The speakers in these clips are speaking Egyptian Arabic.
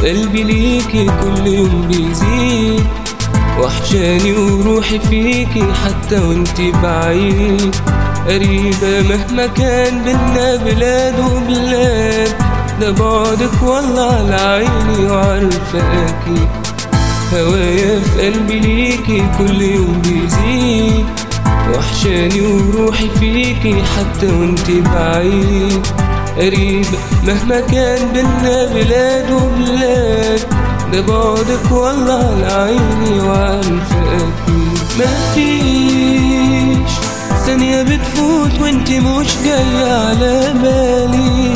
في قلبي ليكي كل يوم بيزيد وحشاني وروحي فيكي حتى وانتي بعيد قريبة مهما كان بينا بلاد وبلاد ده بعدك والله على عيني وعارفاكي هوايا في قلبي ليكي كل يوم بيزيد وحشاني وروحي فيكي حتى وانتي بعيد قريبة مهما كان بينا بلاد وبلاد ده بعدك والله على عيني وعارفاكي مفيش ثانية بتفوت وانت مش جاية على بالي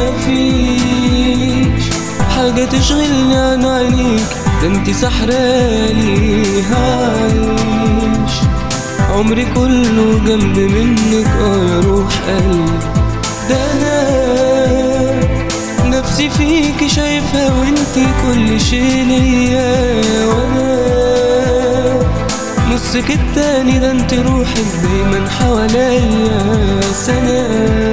مفيش حاجة تشغلني عن عينيك ده انت سحرالي هعيش عمري كله جنب منك اه يا روح قلبي ده انا نفسي فيك شايفها وانتي كل شي ليا وانا نصك التاني ده انت روحك دايما حواليا سنة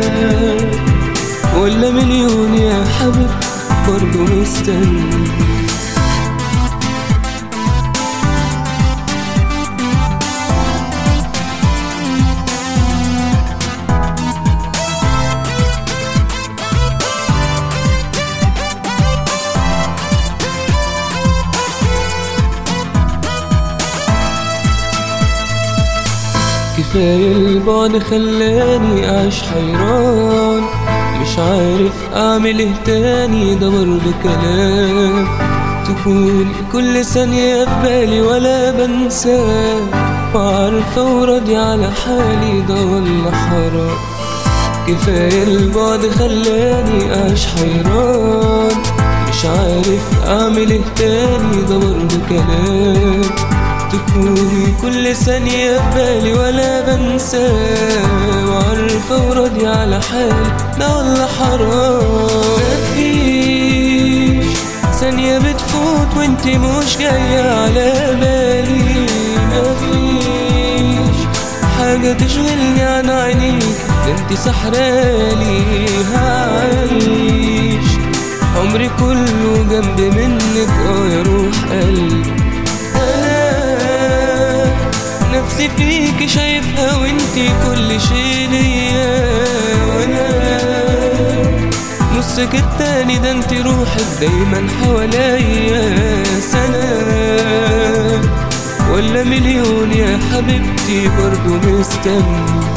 ولا مليون يا حبيب برضه مستني كفاية البعد خلاني أعيش حيران مش عارف أعمل إيه تاني ده برضه كلام تكون كل ثانية في بالي ولا بنساه وعارفة وراضية على حالي ده ولا حرام كفاية البعد خلاني أعيش حيران مش عارف أعمل إيه تاني ده برضه كلام تكوني كل ثانية في بالي ولا بنساه وعارفة وراضية على حالي ده ولا حرام مفيش ثانية بتفوت وانت مش جاية على بالي مفيش حاجة تشغلني عن عينيك ده انت سحرالي هعيش عمري كله جنب منك اه يا روح قلبي نفسي فيك شايفها وانتي كل شي ليا وانا نصك التاني ده انتي روحك دايما حواليا سنة ولا مليون يا حبيبتي برضو مستني